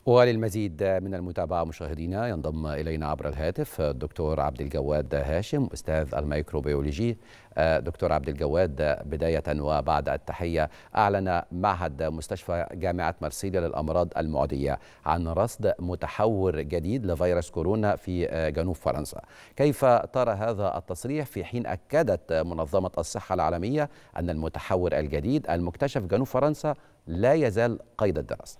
وللمزيد من المتابعة مشاهدينا ينضم إلينا عبر الهاتف الدكتور عبد الجواد هاشم أستاذ الميكروبيولوجي دكتور عبد الجواد بداية وبعد التحية أعلن معهد مستشفى جامعة مرسيليا للأمراض المعدية عن رصد متحور جديد لفيروس كورونا في جنوب فرنسا كيف ترى هذا التصريح في حين أكدت منظمة الصحة العالمية أن المتحور الجديد المكتشف في جنوب فرنسا لا يزال قيد الدراسة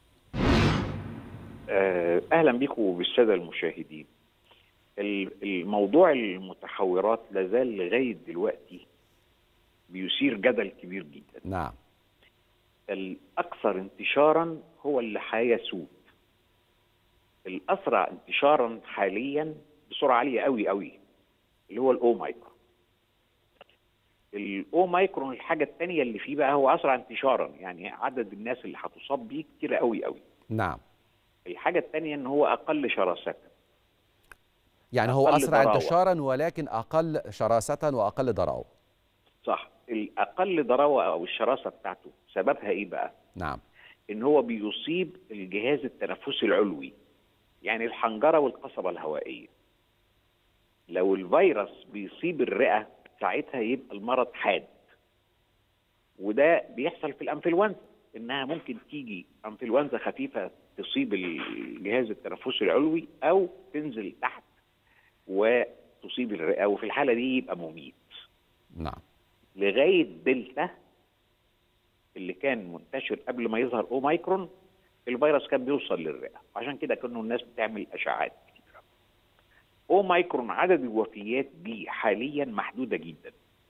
اهلا بكم وبالساده المشاهدين الموضوع المتحورات لازال لغايه دلوقتي بيثير جدل كبير جدا نعم الاكثر انتشارا هو اللي هيسود الاسرع انتشارا حاليا بسرعه عاليه قوي قوي اللي هو الاومايكرون الاومايكرون الحاجه الثانيه اللي فيه بقى هو اسرع انتشارا يعني عدد الناس اللي هتصاب بيه كتير قوي قوي نعم الحاجة الثانية ان هو اقل شراسة يعني هو اسرع ضراوة. انتشارا ولكن اقل شراسة واقل ضراوة صح الاقل ضراوة او الشراسة بتاعته سببها ايه بقى نعم ان هو بيصيب الجهاز التنفسي العلوي يعني الحنجرة والقصبة الهوائية لو الفيروس بيصيب الرئة ساعتها يبقى المرض حاد وده بيحصل في الانفلونزا انها ممكن تيجي انفلونزا خفيفه تصيب الجهاز التنفسي العلوي او تنزل تحت وتصيب الرئه وفي الحاله دي يبقى مميت. نعم. لغايه دلتا اللي كان منتشر قبل ما يظهر اوميكرون الفيروس كان بيوصل للرئه عشان كده كانوا الناس بتعمل اشعاعات كتير. اوميكرون عدد الوفيات بيه حاليا محدوده جدا.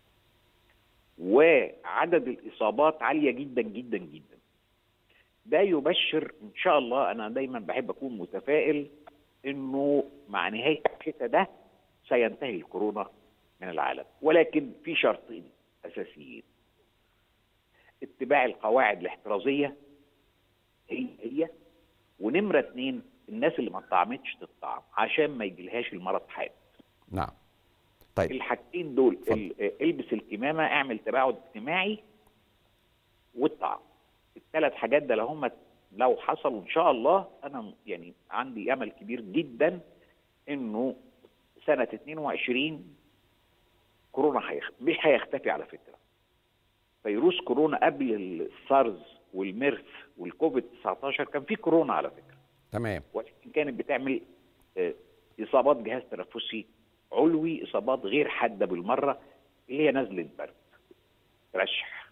وعدد الاصابات عاليه جدا جدا جدا. ده يبشر ان شاء الله انا دايما بحب اكون متفائل انه مع نهايه الشتاء ده سينتهي الكورونا من العالم ولكن في شرطين اساسيين اتباع القواعد الاحترازيه هي هي ونمره اثنين الناس اللي ما اتطعمتش تتطعم عشان ما يجيلهاش المرض حاد نعم طيب الحاجتين دول البس الكمامه اعمل تباعد اجتماعي والطعم الثلاث حاجات ده لو هم لو حصلوا ان شاء الله انا يعني عندي امل كبير جدا انه سنه 22 كورونا هيخ... مش هيختفي على فكره فيروس كورونا قبل السارز والميرس والكوفيد 19 كان في كورونا على فكره تمام ولكن كانت بتعمل اصابات جهاز تنفسي علوي اصابات غير حاده بالمره اللي هي نزله برد رشح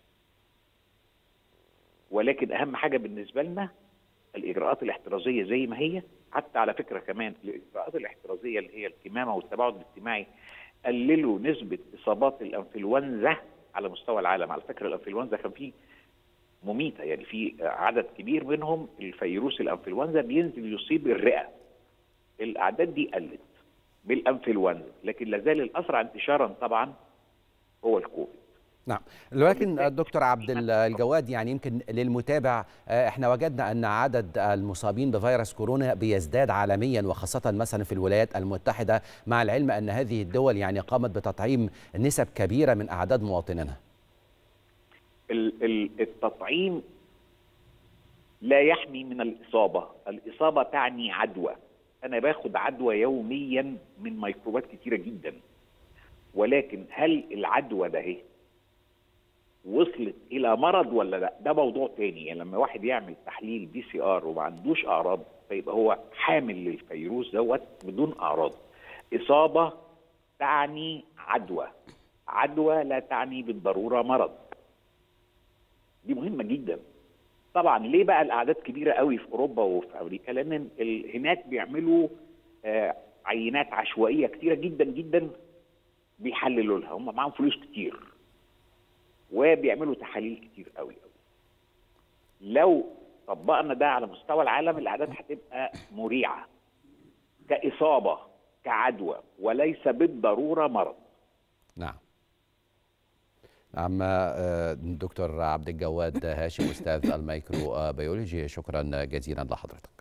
ولكن اهم حاجه بالنسبه لنا الاجراءات الاحترازيه زي ما هي حتى على فكره كمان الاجراءات الاحترازيه اللي هي الكمامه والتباعد الاجتماعي قللوا نسبه اصابات الانفلونزا على مستوى العالم على فكره الانفلونزا كان فيه مميته يعني في عدد كبير منهم الفيروس الانفلونزا بينزل يصيب الرئه الاعداد دي قلت بالانفلونزا لكن لازال الاسرع انتشارا طبعا هو الكوفيد نعم ولكن الدكتور عبد الجواد يعني يمكن للمتابع احنا وجدنا ان عدد المصابين بفيروس كورونا بيزداد عالميا وخاصه مثلا في الولايات المتحده مع العلم ان هذه الدول يعني قامت بتطعيم نسب كبيره من اعداد مواطنينها. التطعيم لا يحمي من الاصابه، الاصابه تعني عدوى. انا باخد عدوى يوميا من ميكروبات كتيره جدا. ولكن هل العدوى ده هي وصلت الى مرض ولا لا ده موضوع تاني يعني لما واحد يعمل تحليل بي سي ار وما عندوش اعراض فيبقى هو حامل للفيروس دوت بدون اعراض اصابه تعني عدوى عدوى لا تعني بالضروره مرض دي مهمه جدا طبعا ليه بقى الاعداد كبيره قوي في اوروبا وفي امريكا لان هناك بيعملوا آه عينات عشوائيه كتيره جدا جدا بيحللوا لها هم معاهم فلوس كتير وبيعملوا تحاليل كتير قوي قوي لو طبقنا ده على مستوى العالم الاعداد هتبقى مريعه كاصابه كعدوى وليس بالضروره مرض نعم نعم دكتور عبد الجواد هاشم استاذ الميكرو بيولوجي شكرا جزيلا لحضرتك